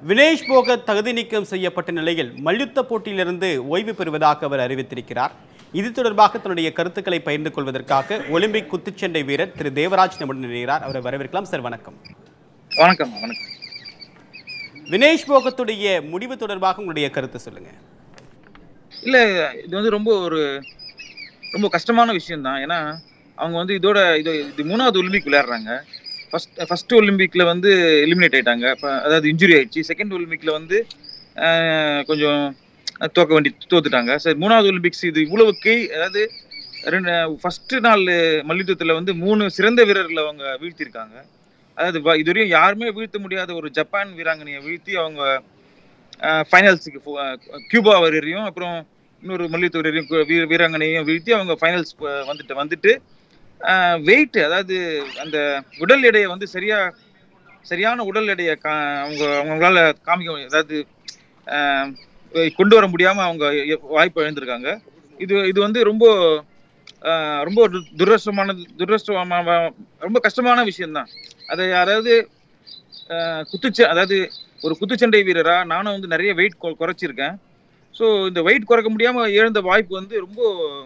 வினேஷ் போகத் தகுதி நீக்கம் செய்யப்பட்ட நிலையில் மல்யுத்த போட்டியிலிருந்து ஓய்வு பெறுவதாக அவர் அறிவித்திருக்கிறார் இது தொடர்பாக தன்னுடைய கருத்துக்களை பகிர்ந்து கொள்வதற்காக ஒலிம்பிக் குத்துச்சண்டை வீரர் திரு தேவராஜ் நம்முடன் இணைகிறார் அவரை வரவேற்கலாம் சார் வணக்கம் வணக்கம் வணக்கம் வினேஷ் போகத்துடைய முடிவு தொடர்பாக உங்களுடைய கருத்து சொல்லுங்க இல்ல இது வந்து ரொம்ப ஒரு ரொம்ப கஷ்டமான விஷயம் தான் ஏன்னா அவங்க வந்து இதோட இது இது மூணாவது ஒலிம்பிக் விளையாடுறாங்க ஃபர்ஸ்ட் ஃபர்ஸ்ட் ஒலிம்பிக்ல வந்து எலிமினேட் ஆயிட்டாங்க அப்ப அதாவது இன்ஜுரி ஆயிடுச்சு செகண்ட் ஒலிம்பிக்ல வந்து ஆஹ், கொஞ்சம் தோக்க வேண்டி தோத்துட்டாங்க சரி மூணாவது ஒலிம்பிக்ஸ் இது இவ்வளவு கே அதாவது ரெண்டு ஃபர்ஸ்ட் நாள் மல்யுத்தத்துல வந்து மூணு சிறந்த வீரர்களை அவங்க வீழ்த்திருக்காங்க அதாவது வ- இதுவரையும் யாருமே வீழ்த்த முடியாத ஒரு ஜப்பான் வீராங்கனையை வீழ்த்தி அவங்க ஃபைனல்ஸுக்கு கியூபா வீரரையும் அப்புறம் இன்னொரு மல்யுத்த வீரரையும் கு- வீர வீராங்கனையும் வீழ்த்தி அவங்க ஃபைனல்ஸ் வந்துட்டு வந்துட்டு வெயிட் அதாவது அந்த உடல் எடையை வந்து சரியா சரியான உடல் எடையை கா அவங்க அவங்களால காமிக்க முடியாது. அதாவது ஆஹ், கொண்டு வர முடியாம அவங்க எ- வாய்ப்பு இழந்திருக்காங்க இது இது வந்து ரொம்ப ஆஹ், ரொம்ப து- துரதிர்ஷ்டமான துரதிர்ஷ்டமான ரொம்ப கஷ்டமான விஷயம்தான் அதை அதாவது ஆஹ், குத்துச்ச அதாவது ஒரு குத்துச்சண்டை வீரரா நானும் வந்து நிறைய வெயிட் குறைச்சிருக்கேன் ஸோ இந்த வெயிட் குறைக்க முடியாம இழந்த வாய்ப்பு வந்து ரொம்ப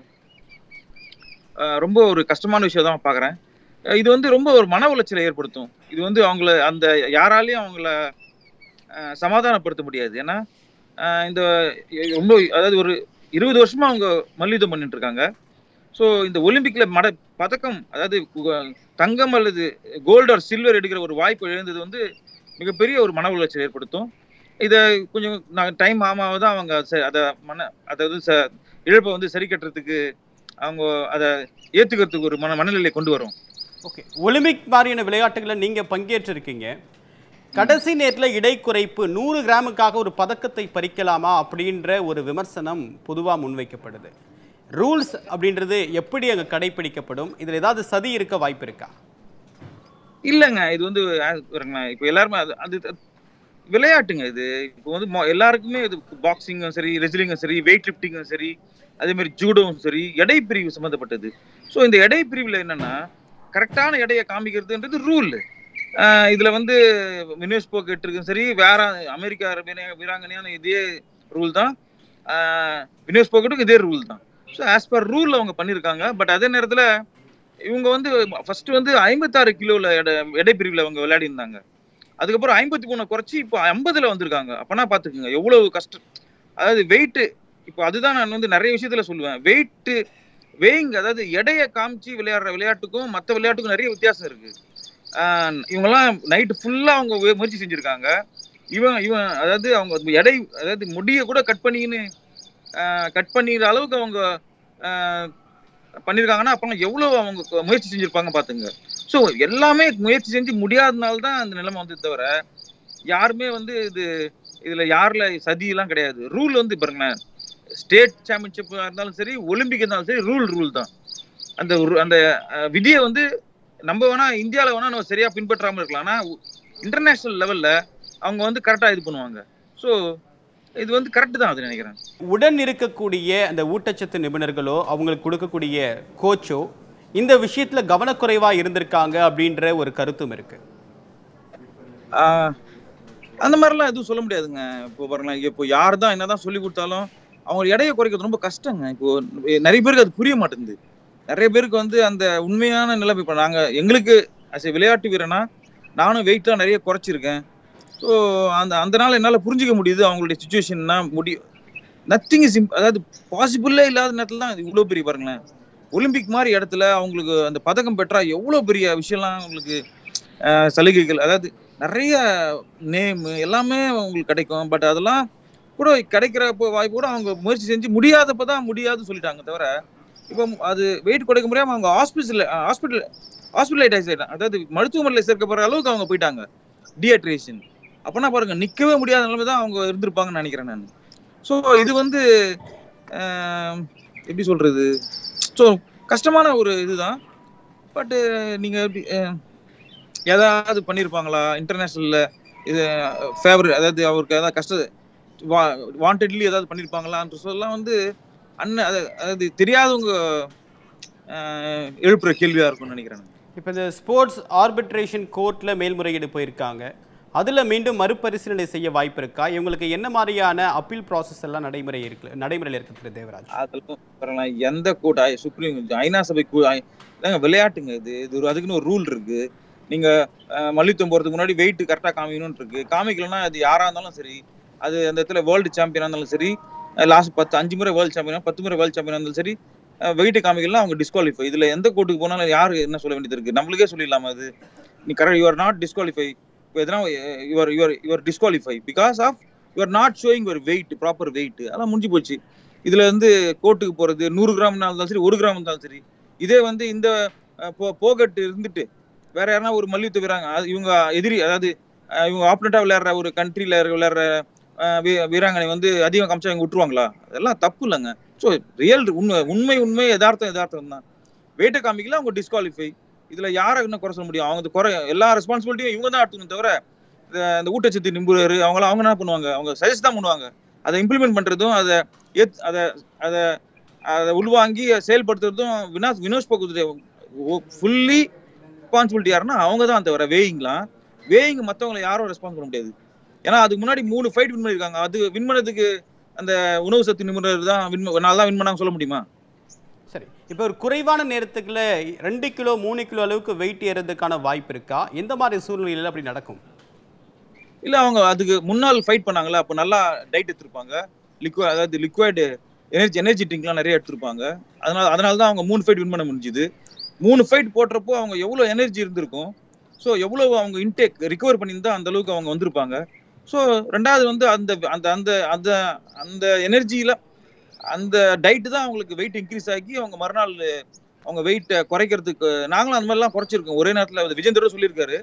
ஆஹ், ரொம்ப ஒரு கஷ்டமான விஷயம் தான் பார்க்குறேன் இது வந்து ரொம்ப ஒரு மன உளைச்சலை ஏற்படுத்தும் இது வந்து அவங்கள அந்த யாராலையும் அவங்கள ஆஹ், சமாதானப்படுத்த முடியாது ஏன்னா ஆஹ், இந்த ரொம்ப அதாவது ஒரு இருபது வருஷமா அவங்க மல்யுத்தம் பண்ணிட்டு இருக்காங்க ஸோ இந்த ஒலிம்பிக்ல மட பதக்கம் அதாவது கு- தங்கம் அல்லது கோல்டு ஆர் சில்வர் எடுக்கிற ஒரு வாய்ப்பு இழந்தது வந்து மிகப்பெரிய ஒரு மன உளைச்சல் ஏற்படுத்தும் இதை கொஞ்சம் டைம் ஆமாவ தான் அவங்க ச- அதை மன அதாவது ச- இழப்பை வந்து சரி கட்டுறதுக்கு அவங்க அதை ஏத்துக்கிறதுக்கு ஒரு மன மனநிலை கொண்டு வரும் ஓகே ஒலிம்பிக் மாதிரியான விளையாட்டுகளில் நீங்க பங்கேற்றிருக்கீங்க கடைசி நேரத்தில் இடை குறைப்பு நூறு கிராமுக்காக ஒரு பதக்கத்தை பறிக்கலாமா அப்படின்ற ஒரு விமர்சனம் பொதுவாக முன்வைக்கப்படுது ரூல்ஸ் அப்படின்றது எப்படி அங்கே கடைபிடிக்கப்படும் இதில் ஏதாவது சதி இருக்க வாய்ப்பு இருக்கா இல்லைங்க இது வந்து ஆ- பாருங்களேன், இப்போ எல்லாருமே அது அது விளையாட்டுங்க இது இப்போ வந்து மொ- எல்லாருக்குமே இது பாக்ஸிங்கும் சரி ரெஸ்லிங்கும் சரி வெயிட் லிஃப்டிங்கும் சரி அதே மாதிரி ஜூடோவும் சரி எடை பிரிவு சம்மந்தப்பட்டது ஸோ இந்த எடை பிரிவில் என்னன்னா கரெக்டான எடையை காமிக்கிறதுன்றது ரூல் இதுல வந்து வினேஷ் போக் இருக்கும் சரி வேற அமெரிக்கா வீர- வீராங்கனையான இதே ரூல் தான் ஆஹ் வினேஷ் போக்கட்டுக்கும் இதே ரூல் தான் ஸோ ஆஸ் பர் ரூல் அவங்க பண்ணியிருக்காங்க பட் அதே நேரத்துல இவங்க வந்து ஃபர்ஸ்ட் வந்து ஐம்பத்தாறு கிலோல எடை எடை பிரிவில் அவங்க விளையாடி இருந்தாங்க அதுக்கப்புறம் ஐம்பத்தி மூணு குறைச்சி இப்போ ஐம்பதுல வந்திருக்காங்க அப்பனா பாத்துக்கோங்க எவ்வளவு கஷ்டம் அதாவது வெயிட் இப்போ அதுதான் நான் வந்து நிறைய விஷயத்துல சொல்லுவேன் வெயிட் வேயிங் அதாவது எடையை காமிச்சு விளையாடுற விளையாட்டுக்கும் மற்ற விளையாட்டுக்கும் நிறைய வித்தியாசம் இருக்கு ஆஹ் இவங்கெல்லாம் நைட்டு ஃபுல்லா அவங்க வே- முயற்சி செஞ்சிருக்காங்க இவன் இவன் அதாவது அவங்க எடை அதாவது முடியை கூட கட் பண்ணின்னு கட் பண்ணிடுற அளவுக்கு அவங்க ஆஹ் பண்ணிருக்காங்கன்னா அப்ப எவ்வளவு அவங்க கு- முயற்சி செஞ்சிருப்பாங்க பாத்துங்க சோ எல்லாமே முயற்சி செஞ்சு முடியாதனால தான் அந்த நிலைமை வந்து தவிர யாருமே வந்து இது இதுல யாருல சதி எல்லாம் கிடையாது ரூல் வந்து பாருங்களேன் ஸ்டேட் சாம்பியன்ஷிப் இருந்தாலும் சரி ஒலிம்பிக் இருந்தாலும் சரி ரூல் ரூல் தான் அந்த ஒரு- அந்த அஹ், விதியை வந்து நம்ம வேணா இந்தியால வேணா நம்ம சரியா பின்பற்றாம இருக்கலாம் ஆனா இன்டர்நேஷனல் லெவல்ல அவங்க வந்து கரெக்டா இது பண்ணுவாங்க சோ இது வந்து கரெக்ட் தான் அது நினைக்கிறேன் உடன் இருக்கக்கூடிய அந்த ஊட்டச்சத்து நிபுணர்களோ அவங்களுக்கு கொடுக்கக்கூடிய கோச்சோ இந்த விஷயத்துல கவனக்குறைவா இருந்திருக்காங்க அப்படின்ற ஒரு கருத்தும் இருக்கு ஆஹ் அந்த மாதிரிலாம் எதுவும் சொல்ல முடியாதுங்க இப்போ பாருங்களேன் இப்போ யார் தான் என்னதான் சொல்லி கொடுத்தாலும் அவங்க எடையை குறைக்கிறது ரொம்ப கஷ்டங்க இப்போ நிறைய பேருக்கு அது புரிய மாட்டேங்குது நிறைய பேருக்கு வந்து அந்த உண்மையான நிலைமை இப்போ நாங்கள் எங்களுக்கு as a விளையாட்டு வீரனா நானும் வெயிட்லாம் நிறைய குறைச்சிருக்கேன் ஸோ அந்த அந்த நாள் என்னால் புரிஞ்சுக்க முடியுது அவங்களுடைய சுச்சுவேஷன்னா முடியும் நத்திங் இஸ் அதாவது பாசிபிளே இல்லாத நேரத்தில் தான் இவ்வளோ பெரிய பாருங்களேன் ஒலிம்பிக் மாதிரி இடத்துல அவங்களுக்கு அந்த பதக்கம் பெற்றா எவ்வளோ பெரிய விஷயம்லாம் அவங்களுக்கு ஆஹ், சலுகைகள் அதாவது நிறைய நேம் எல்லாமே அவங்களுக்கு கிடைக்கும் பட் அதெல்லாம் கூட கிடைக்கிறப்ப வாய்ப்பு கூட அவங்க முயற்சி செஞ்சு முடியாதப்ப தான் முடியாதுன்னு சொல்லிட்டாங்க தவிர இப்போ அது வெயிட் குறைக்க முடியாம அவங்க ஹாஸ்பிட்டல் ஹாஸ்பிட்டல் ஹாஸ்பிட்டலைஸ் ஆயிட்டாங்க அதாவது மருத்துவமனையில் சேர்க்கப்படுற அளவுக்கு அவங்க போயிட்டாங்க டீஹைட்ரேஷன் அப்பனா பாருங்க நிக்கவே முடியாத நிலைமை தான் அவங்க இருந்திருப்பாங்கன்னு நினைக்கிறேன் நான் ஸோ இது வந்து ஆஹ், எப்படி சொல்றது ஸோ கஷ்டமான ஒரு இதுதான் பட்டு நீங்க எப்படி அஹ், ஏதாவது பண்ணியிருப்பாங்களா இன்டர்நேஷனல்ல இது ஃபேவரட் அதாவது அவருக்கு ஏதாவது கஷ்ட வாண்டட்லி ஏதாவது பண்ணியிருப்பாங்களான்ற சொல்லலாம் வந்து அண்ணன் அது- அதாவது தெரியாதவங்க அஹ், எழுப்புற கேள்வியா இருக்கும்னு நினைக்கிறேன் இப்போ இந்த ஸ்போர்ட்ஸ் ஆர்பிட்ரேஷன் கோர்ட்டில் மேல்முறையீடு போயிருக்காங்க அதுல மீண்டும் மறுபரிசீலனை செய்ய வாய்ப்பு இருக்கா இவங்களுக்கு என்ன மாதிரியான அப்பீல் ப்ராசஸ் எல்லாம் நடைமுறை இருக்கு நடைமுறையில் இருக்கு திரு தேவராஜ் அதெல்லாம் பாருங்களேன், எந்த கோர்ட் சுப்ரீம் ஐநா சபை கூ- ஐ- இதாங்க விளையாட்டுங்க இது இது ஒரு அதுக்குன்னு ஒரு ரூல் இருக்கு நீங்க அஹ், மல்யுத்தம் போறதுக்கு முன்னாடி வெயிட் கரெக்டா காமிக்கணும்னு இருக்கு காமிக்கலன்னா அது யாரா இருந்தாலும் சரி அது அந்த இடத்துல வேர்ல்டு சாம்பியனா இருந்தாலும் சரி லாஸ்ட் பத்து அஞ்சு முறை வேர்ல்டு சாம்பியனா பத்து முறை வேர்ல்டு சாம்பியனா இருந்தாலும் சரி வெயிட் காமிக்கலாம் அவங்க டிஸ்குவாலிஃபை இதுல எந்த கோர்ட்டுக்கு போனாலும் யாரு என்ன சொல்ல வேண்டியது இருக்கு நம்மளுக்கே சொல்லிடலாமா அது நீ கரெக்ட் யூஆர் நாட் டிஸ்குவாலிஃபை இப்போ எதனா your your your disqualify because of you're not showing your weight proper weight அதெல்லாம் முடிஞ்சு போச்சு இதுல வந்து கோர்ட்டுக்கு போறது நூறு கிராம்னா இருந்தாலும் சரி ஒரு கிராம் இருந்தாலும் சரி இதே வந்து இந்த அஹ், போ- போகட்டு இருந்துட்டு வேற யாருன்னா ஒரு மல்யுத்த வீராங்க அது இவங்க எதிரி அதாவது அஹ், இவங்க ஆப்பனண்டா விளையாடுற ஒரு கண்ட்ரில விளையாடுற அஹ், வீ- வீராங்கனை வந்து அதிகம் காமிச்சா இவங்க விட்டுருவாங்களா அதெல்லாம் தப்பு இல்லைங்க ஸோ ரியல் உண்மை உண்மை உண்மை யதார்த்தம் யதார்த்தம் தான் வெயிட்டை காமிக்கல அவங்க டிஸ்குவாலிஃபை இதுல யாரை இன்னும் குறை சொல்ல முடியும் அவங்க குறை எல்லா ரெஸ்பான்சிபிலிட்டியும் இவங்க தான் எடுத்துக்கணும் தவிர இந்த- இந்த ஊட்டச்சத்து நிபுணர் அவங்களாம் அவங்க என்ன பண்ணுவாங்க அவங்க சஜஸ்ட் தான் பண்ணுவாங்க அதை இம்ப்ளிமெண்ட் பண்றதும் அதை ஏத் அதை அதை அதை உள்வாங்கி செயல்படுத்துறதும் வினாஷ் வினோஷ் போக்குடைய ஃபுல்லி ரெஸ்பான்சிபிலிட்டி யாருன்னா அவங்க தான் தவிர வேயிங்லாம் வேயிங் மற்றவங்களை யாரும் ரெஸ்பான்ஸ் பண்ண முடியாது ஏன்னா அதுக்கு முன்னாடி மூணு ஃபைட் வின் பண்ணிருக்காங்க அது வின் பண்ணதுக்கு அந்த உணவு சத்து நிபுணர் தான் வின் நான் தான் வின் பண்ணாங்க சொல்ல முடியுமா சரி இப்போ ஒரு குறைவான நேரத்துக்குள்ள ரெண்டு கிலோ மூணு கிலோ அளவுக்கு வெயிட் ஏறதுக்கான வாய்ப்பு இருக்கா எந்த மாதிரி சூழ்நிலையில் அப்படி நடக்கும் இல்ல அவங்க அதுக்கு முன்னால் ஃபைட் பண்ணாங்கல்ல அப்ப நல்லா டைட் எடுத்திருப்பாங்க லிக்விட் அதாவது லிக்விட் எனர்ஜி எனர்ஜி ட்ரிங்க்லாம் நிறைய எடுத்திருப்பாங்க அதனால அதனால தான் அவங்க மூணு ஃபைட் வின் பண்ண முடிஞ்சுது மூணு ஃபைட் போடுறப்போ அவங்க எவ்வளவு எனர்ஜி இருந்திருக்கும் ஸோ எவ்வளவு அவங்க இன்டேக் ரிகவர் பண்ணியிருந்தா அந்த அளவுக்கு அவங்க வந்திருப்பாங்க ஸோ ரெண்டாவது வந்து அந்த அந்த அந்த அந்த அந்த எனர்ஜியில அந்த டயட் தான் அவங்களுக்கு வெயிட் இன்க்ரீஸ் ஆகி அவங்க மறுநாள் அவங்க வெயிட்டை குறைக்கிறதுக்கு நாங்களும் அந்த மாதிரிலாம் குறைச்சிருக்கோம் ஒரே நேரத்தில் விஜேந்தரும் சொல்லியிருக்காரு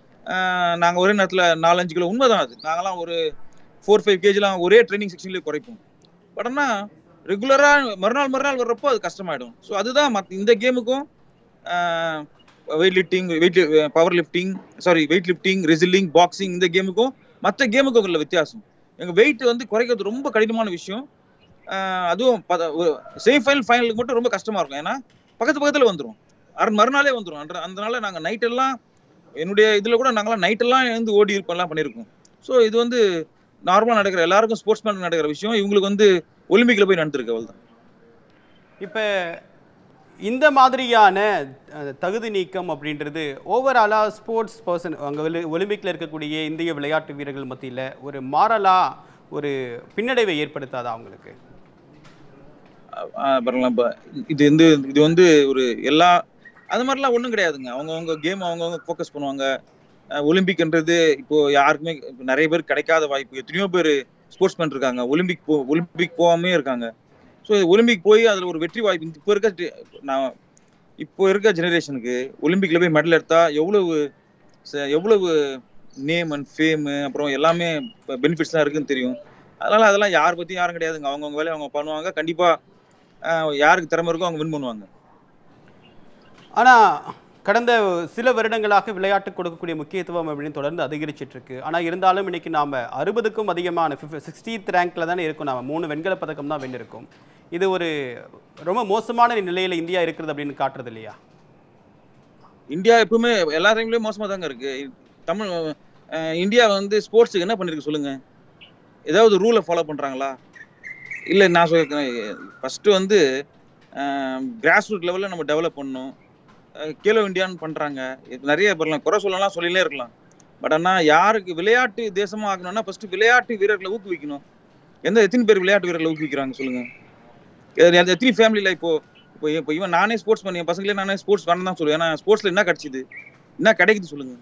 ஆஹ் நாங்க ஒரே நேரத்துல நாலஞ்சு கிலோ உண்மைதான் அது நாங்கெல்லாம் ஒரு ஃபோர் ஃபைவ் கேஜிலாம் ஒரே ட்ரைனிங் செக்ஷன்லேயே குறைப்போம் பட் ஆனா ரெகுலரா மறுநாள் மறுநாள் வர்றப்போ அது கஷ்டமாயிடும் ஸோ அதுதான் மத்த இந்த கேமுக்கும் weight lifting weight power lifting sorry weight lifting wrestling boxing இந்த கேமுக்கும் மற்ற கேமுக்கும் உள்ள வித்தியாசம் எங்க வெயிட் வந்து குறைக்கிறது ரொம்ப கடினமான விஷயம் ஆஹ் அதுவும் சேம் ஃபைனல் ஃபைனலுக்கு மட்டும் ரொம்ப கஷ்டமா இருக்கும் ஏன்னா பக்கத்து பக்கத்துல வந்துரும் அரை மறுநாளே வந்துரும் அந்த அதனால நாங்க நைட் எல்லாம் என்னுடைய இதுல கூட நாங்களாம் நைட் எல்லாம் எழுந்து ஓடி இருப்பெல்லாம் பண்ணியிருக்கோம் ஸோ இது வந்து நார்மலா நடக்கிற எல்லாருக்கும் ஸ்போர்ட்ஸ் மேன் நடக்கிற விஷயம் இவங்களுக்கு வந்து ஒலிம்பிக்ல போய் நடந்திருக்கு அவள் தான் இப்போ இந்த மாதிரியான அஹ், தகுதி நீக்கம் அப்படின்றது ஓவராலாக ஸ்போர்ட்ஸ் பர்சன் அங்கே ஒலிம்பிக்கில் இருக்கக்கூடிய இந்திய விளையாட்டு வீரர்கள் மத்தியில் ஒரு மாறலா ஒரு பின்னடைவை ஏற்படுத்தாதா அவங்களுக்கு பாருங்களா இப்ப இது வந்து இது வந்து ஒரு எல்லா அது மாதிரிலாம் ஒன்றும் கிடையாதுங்க அவங்கவுங்க கேம் அவங்கவுங்க ஃபோக்கஸ் பண்ணுவாங்க அஹ் ஒலிம்பிக்ன்றது இப்போ யாருக்குமே இப்ப நிறைய பேர் கிடைக்காத வாய்ப்பு எத்தனையோ பேர் ஸ்போர்ட்ஸ் மேன் இருக்காங்க ஒலிம்பிக் போ ஒலிம்பிக் போகாமே இருக்காங்க ஸோ ஒலிம்பிக் போய் அதில் ஒரு வெற்றி வாய்ப்பு இப்போ இருக்க ஜெ- நான் இப்போ இருக்க ஜெனரேஷனுக்கு ஒலிம்பிக்ல போய் மெடல் எடுத்தா எவ்வளவு ச- எவ்வளவு நேம் அண்ட் ஃபேமு அப்புறம் எல்லாமே பெனிஃபிட்ஸ்லாம் இருக்குன்னு தெரியும் அதனால அதெல்லாம் யார் பத்தியும் யாரும் கிடையாதுங்க அவங்கவுங்க வேலையை அவங்க பண்ணுவாங்க கண்டிப்பா ஆஹ் யாருக்கு திறமை இருக்கோ அவங்க வின் பண்ணுவாங்க ஆனால் கடந்த சில வருடங்களாக விளையாட்டு கொடுக்கக்கூடிய முக்கியத்துவம் அப்படின்னு தொடர்ந்து அதிகரிச்சிட்டு இருக்கு ஆனால் இருந்தாலும் இன்னைக்கு நாம அறுபதுக்கும் அதிகமான சிக்ஸ்டீத் ரேங்க்ல தானே இருக்கும் நாம மூணு வெண்கல பதக்கம் தான் வென்றிருக்கோம் இது ஒரு ரொம்ப மோசமான நிலையில இந்தியா இருக்கிறது அப்படின்னு காட்டுறது இல்லையா இந்தியா எப்பவுமே எல்லா டைம்லயும் மோசமா தாங்க இருக்கு தமிழ் அஹ் இந்தியா வந்து ஸ்போர்ட்ஸுக்கு என்ன பண்ணிருக்கு சொல்லுங்க ஏதாவது ரூலை ஃபாலோ பண்றாங்களா இல்ல நான் சொல்றேன் ஃபர்ஸ்ட் வந்து கிராஸ் ரூட் லெவல்ல நம்ம டெவலப் பண்ணணும் அஹ் கேலோ இந்தியான்னு பண்றாங்க இது நிறைய பண்ணலாம் குறை சொல்லலாம் சொல்லிலே இருக்கலாம் பட் ஆனா யாருக்கு விளையாட்டு தேசமா ஆகணும்னா ஃபர்ஸ்ட் விளையாட்டு வீரர்களை ஊக்குவிக்கணும் எந்த எத்தனை பேர் விளையாட்டு வீரர்களை ஊக்குவிக்கிறாங்க சொல்லுங்க எ- எ- எத்தனை ஃபேமிலியில இப்போ இப்போ இப்போ இவன் நானே ஸ்போர்ட்ஸ் பண்ணி என் பசங்களே நானே ஸ்போர்ட்ஸ் வேணும் தான் சொல்லுவேன் ஏன்னா ஸ்போர்ட்ஸ்ல என்ன கிடைச்சிது என்ன கிடைக்குது சொல்லுங்க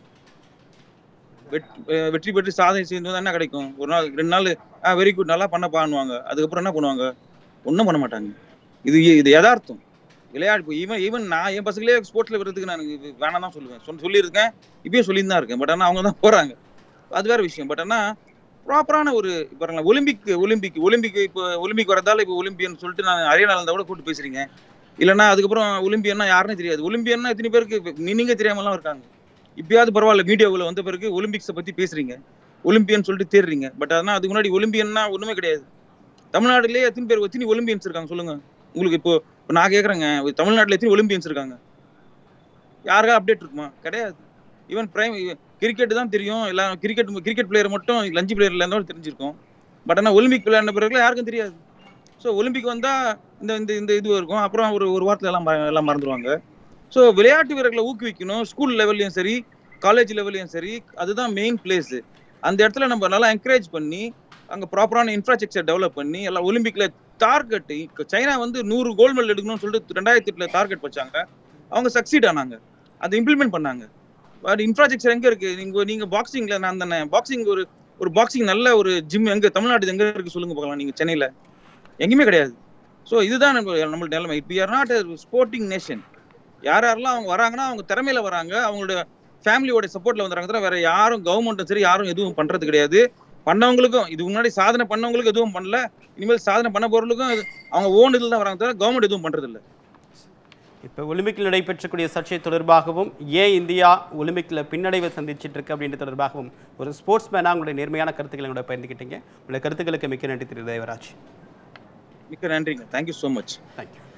வெட்- அஹ் வெற்றி பெற்று சாதனை செய்து என்ன கிடைக்கும் ஒரு நாள் ரெண்டு நாள் ஆ வெரி குட் நல்லா பண்ண பண்ணுவாங்க அதுக்கப்புறம் என்ன பண்ணுவாங்க ஒன்றும் பண்ண மாட்டாங்க இது இது யதார்த்தம் விளையாட்டு இப்போ ஈவன் ஈவன் நான் என் பசங்களே ஸ்போர்ட்ஸ்ல வர்றதுக்கு நான் இது வேணாம் தான் சொல்லுவேன் சொல் சொல்லியிருக்கேன் இப்பயும் சொல்லிட்டு தான் இருக்கேன் பட் ஆனால் அவங்க தான் போறாங்க அது வேற விஷயம் பட் ஆனால் ப்ராப்பரான ஒரு பாருங்களேன் ஒலிம்பிக் ஒலிம்பிக் ஒலிம்பிக் இப்போ ஒலிம்பிக் வரதால இப்போ ஒலிம்பியன் சொல்லிட்டு நான் அரியணா இருந்தா கூட கூப்பிட்டு பேசுறீங்க இல்லைன்னா அதுக்கப்புறம் ஒலிம்பியன்னா யாருன்னு தெரியாது ஒலிம்பியன்னா எத்தனை பேருக்கு நீங்க தெரியாமலாம் இருக்காங்க இப்பயாவது பரவாயில்ல மீடியாவுல வந்த பிறகு ஒலிம்பிக்ஸை பத்தி பேசுறீங்க ஒலிம்பியன் சொல்லிட்டு தேடுறீங்க பட் அதனா அதுக்கு முன்னாடி ஒலிம்பியன்னா ஒண்ணுமே கிடையாது தமிழ்நாடுலயே எத்தனை பேர் எத்தனை ஒலிம்பியன்ஸ் இருக்காங்க சொல்லுங்க உங்களுக்கு இப்போ இப்போ நான் கேக்குறேங்க தமிழ்நாட்டுல எத்தனை ஒலிம்பியன்ஸ் இருக்காங்க யாருக்கா அப்டேட் இருக்குமா கிடையாது ஈவன் பிரைம் கிரிக்கெட் தான் தெரியும் எல்லாம் கிரிக்கெட் கிரிக்கெட் பிளேயர் மட்டும் லஞ்ச் பிளேயர்ல இருந்தாலும் தெரிஞ்சிருக்கும் பட் ஆனால் ஒலிம்பிக் விளையாடின பிறகு யாருக்கும் தெரியாது ஸோ ஒலிம்பிக் வந்தா இந்த இந்த இந்த இது இருக்கும் அப்புறம் ஒரு ஒரு வாரத்துல எல்லாம் மற- எல்லாம் மறந்துடுவாங்க ஸோ விளையாட்டு வீரர்களை ஊக்குவிக்கணும் ஸ்கூல் லெவல்லையும் சரி காலேஜ் லெவல்லையும் சரி அதுதான் மெயின் பிளேஸ் அந்த இடத்துல நம்ம நல்லா என்கரேஜ் பண்ணி அங்க ப்ராப்பரான இன்ஃப்ராஸ்ட்ரக்சர் டெவலப் பண்ணி எல்லாம் ஒலிம்பிக்ல டார்கெட் சைனா வந்து நூறு கோல்டு மெடல் எடுக்கணும்னு சொல்லிட்டு ரெண்டாயிரத்தி எட்டுல டார்கெட் வச்சாங்க அவங்க சக்சீட் ஆனாங்க அதை இம்ப்ளிமெண்ட் பண்ணாங்க பட் இன்ஃப்ராஸ்ட்ரக்சர் எங்க இருக்கு நீங்க நீங்க பாக்ஸிங்ல நான் தானே பாக்ஸிங் ஒரு ஒரு பாக்ஸிங் நல்ல ஒரு ஜிம் எங்க தமிழ்நாடு எங்க இருக்கு சொல்லுங்க பார்க்கலாம் நீங்க சென்னையில எங்கேயுமே கிடையாது ஸோ இதுதான் நம்ம நம்மளோட நிலைமை we are not sporting nation யார் யாரெல்லாம் அவங்க வராங்கன்னா அவங்க திறமையில வராங்க அவங்களோட ஃபேமிலியோட சப்போர்ட்ல வந்துறாங்க தவிர வேற யாரும் கவர்மெண்ட்டும் சரி யாரும் எதுவும் பண்றது கிடையாது பண்ணவங்களுக்கும் இது முன்னாடி சாதனை பண்ணவங்களுக்கும் எதுவும் பண்ணல இனிமேல் சாதனை பண்ண போறவங்களுக்கும் இது- அவங்க ஓன் இதில் தான் வராங்க தவிர கவர்மெண்ட் எதுவும் பண்றது இல்ல இப்போ ஒலிம்பிக்கில் நடைபெற்றக்கூடிய சர்ச்சை தொடர்பாகவும் ஏன் இந்தியா ஒலிம்பிக்கில் பின்னடைவை சந்திச்சிட்டு இருக்கு அப்படின்றது தொடர்பாகவும் ஒரு ஸ்போர்ட்ஸ் மேனாக உங்களுடைய நேர்மையான கருத்துக்களை கூட பகிர்ந்துக்கிட்டீங்க உங்களுடைய கருத்துக்களுக்கு மிக்க நன்றி திரு தேவராஜ் மிக்க நன்றிங்க தேங்க்யூ ஸோ மச் தேங்க்யூ